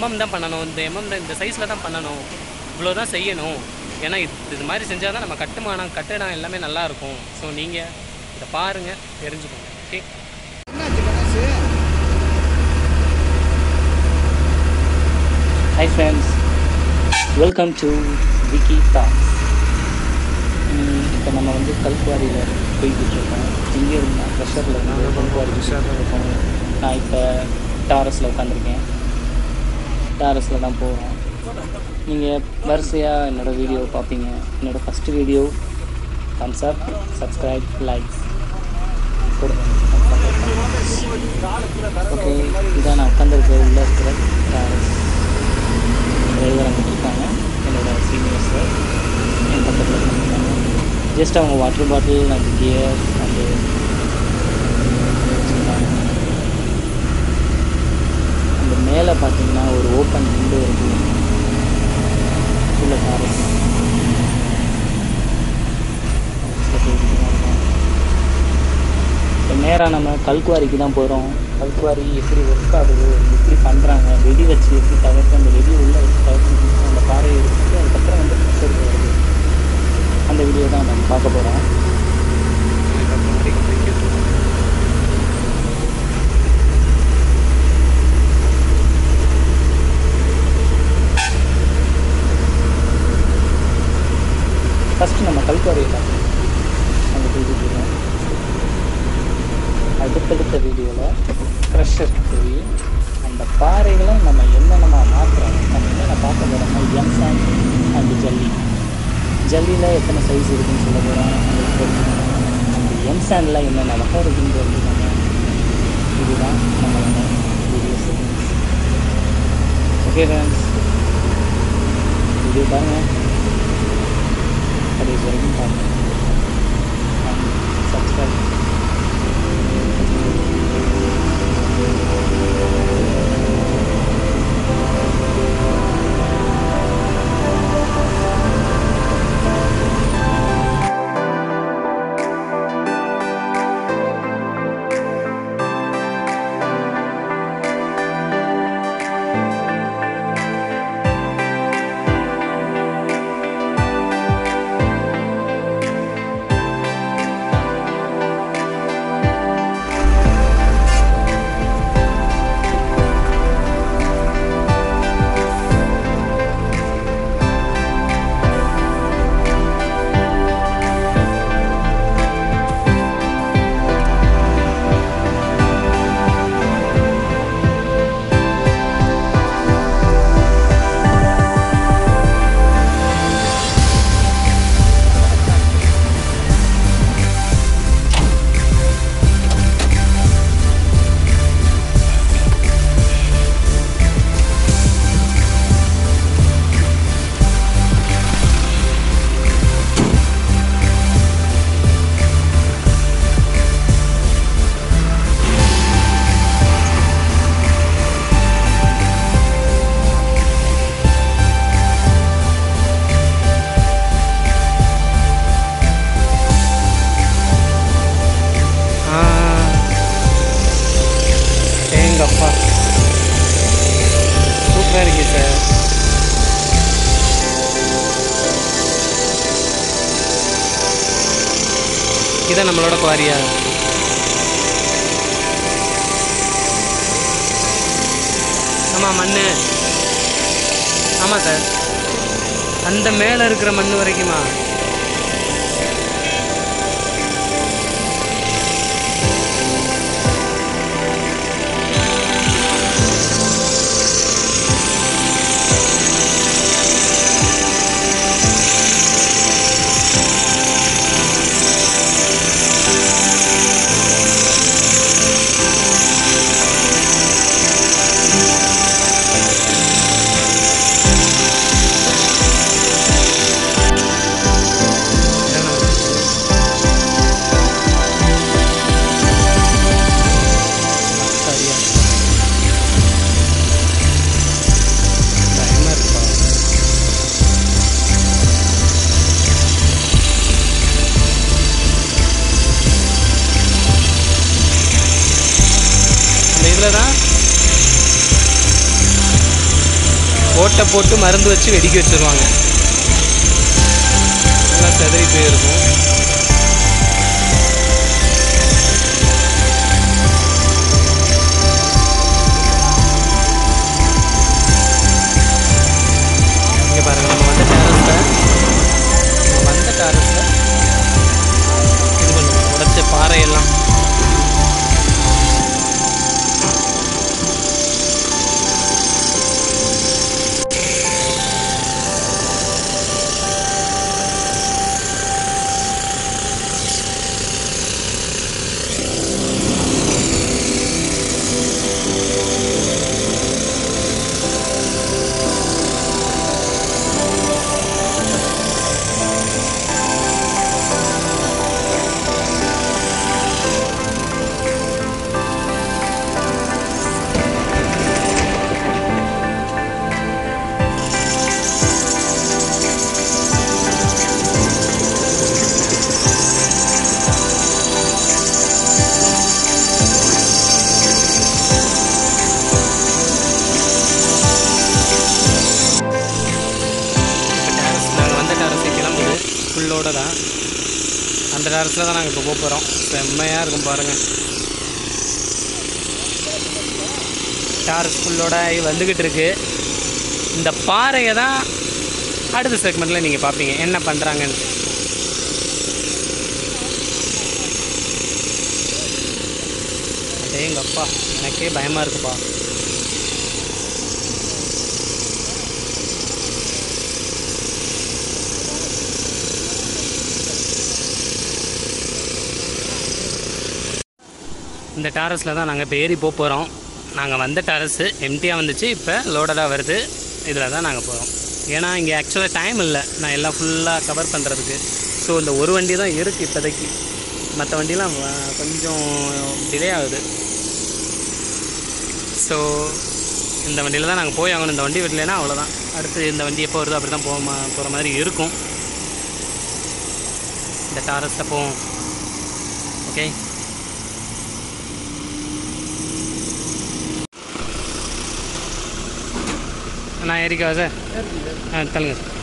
MM தான் பண்ணணும் இந்த எம்எம் தான் இந்த சைஸில் தான் பண்ணணும் இவ்வளோ தான் செய்யணும் ஏன்னா இது இது மாதிரி செஞ்சால் தான் நம்ம கட்டுமானம் கட்டிடம் எல்லாமே நல்லா இருக்கும் ஸோ நீங்கள் இதை பாருங்கள் தெரிஞ்சுக்கோங்க ஓகே என்னாச்சு Ganesh hi friends welcome to Vicky talks இப்போ நம்ம வந்து கல்குவாரியில் போய்கிட்டு இருக்கோம் இங்கே இருந்தால் ப்ரெஷரில் இருந்து கல்குவாரி இருக்கோம் நான் இப்போ டாரஸில் உட்காந்துருக்கேன் டாரஸில் தான் போகிறோம் நீங்கள் வரிசையாக என்னோடய வீடியோ பார்ப்பீங்க என்னோடய first video thumbs up subscribe likes okay இதான் நான் உட்காந்துருக்க உள்ளே இருக்கிற டாரஸ் டிரைவர் அங்கே இருக்காங்க என்னோட சீனியர்ஸ் என் பக்கத்தில் இருக்காங்க ஜஸ்ட் அவங்க water bottle and gear and அந்த மேலே பார்த்தீங்கன்னா ஒரு ஓப்பன் விண்டோ இருக்குது உள்ள டாரஸ் இப்போ நேராக நம்ம கல்குவாரிக்கு தான் போகிறோம் கல்குவாரி எப்படி ஒர்க் ஆகுது எப்படி பண்ணுறாங்க வெடி வச்சு எப்படி தவிர்த்து அந்த வெடி உள்ள வச்சு தவிர்த்து அந்த பாறையை எடுத்துட்டு அதுக்கப்புறம் வந்து ப்ரெஷர் வருது அந்த வீடியோ தான் நம்ம பார்க்க போகிறோம் ஃபஸ்ட்டு நம்ம கல்குவாரியை பார்க்கணும் அங்கே போய்கிட்டு இருக்கோம் அடுத்தடுத்த வீடியோவில் க்ரஷர் போய் அந்த பாறைகளை நம்ம என்னென்ன மாற்றுறோம் நம்ம என்னென்ன பார்க்க போகிறோம்னா எம்சான் அண்ட் ஜல்லி ஜல்லியில் எத்தனை சைஸ் இருக்குன்னு சொல்ல போகிறோம் அந்த எம்சாண்டில் என்னென்ன வகை இருக்குன்னு தெரிஞ்சுக்கோங்க இதுதான் நம்மளோட video settings okay friends video பாருங்கள் கடைசி வரைக்கும் பாருங்கள் சப்ஸ்கிரைப் எங்கப்பா சூப்பராக இருக்கு சார் இதான் நம்மளோட குவாரியா ஆமாம் மண் ஆமாம் சார் அந்த மேலே இருக்கிற மண் வரைக்குமா ஓட்டை போட்டு மருந்து வச்சு வெடிக்க வச்சிருவாங்க எல்லாம் செதறி போயிருக்கும் இங்கே பாருங்க நம்ம வந்த டேரஸில் நம்ம வந்த டேரஸில் இது பண்ணுவோம் உடைச்ச பாறையெல்லாம் இப்போ டேரஸ் நாங்கள் வந்த டேரஸை கிளம்புது ஃபுல்லோட தான் அந்த டேரஸில் தான் நாங்கள் இப்போ போக போகிறோம் செம்மையாக இருக்கும் பாருங்கள் டேரஸ் ஃபுல்லோட வந்துக்கிட்டு இருக்கு இந்த பாறையை தான் அடுத்த செக்மெண்ட்டில் நீங்கள் பார்ப்பீங்க என்ன பண்ணுறாங்கன்னு அடேங்கப்பா எனக்கே பயமாக இருக்குப்பா இந்த டேரஸில் தான் நாங்கள் இப்போ ஏறி போக போகிறோம் நாங்கள் வந்த டேரஸு எம்டியாக வந்துச்சு இப்போ லோடடாக வருது இதில் தான் நாங்கள் போகிறோம் ஏன்னா இங்கே ஆக்சுவலாக டைம் இல்லை நான் எல்லாம் ஃபுல்லாக கவர் பண்ணுறதுக்கு ஸோ இந்த ஒரு வண்டி தான் இருக்குது இப்போதைக்கு மற்ற வண்டிலாம் வ- கொஞ்சம் டிலே ஆகுது ஸோ இந்த வண்டியில் தான் நாங்கள் போய் ஆகணும் இந்த வண்டி விடலைன்னா அவ்வளோதான் அடுத்து இந்த வண்டி எப்போ வருதோ அப்படி தான் போக போகிற மாதிரி இருக்கும் இந்த டாரஸில் போவோம் ஓகே நான் ஏறிக்கவா சார் ஆ தள்ளுங்க சார்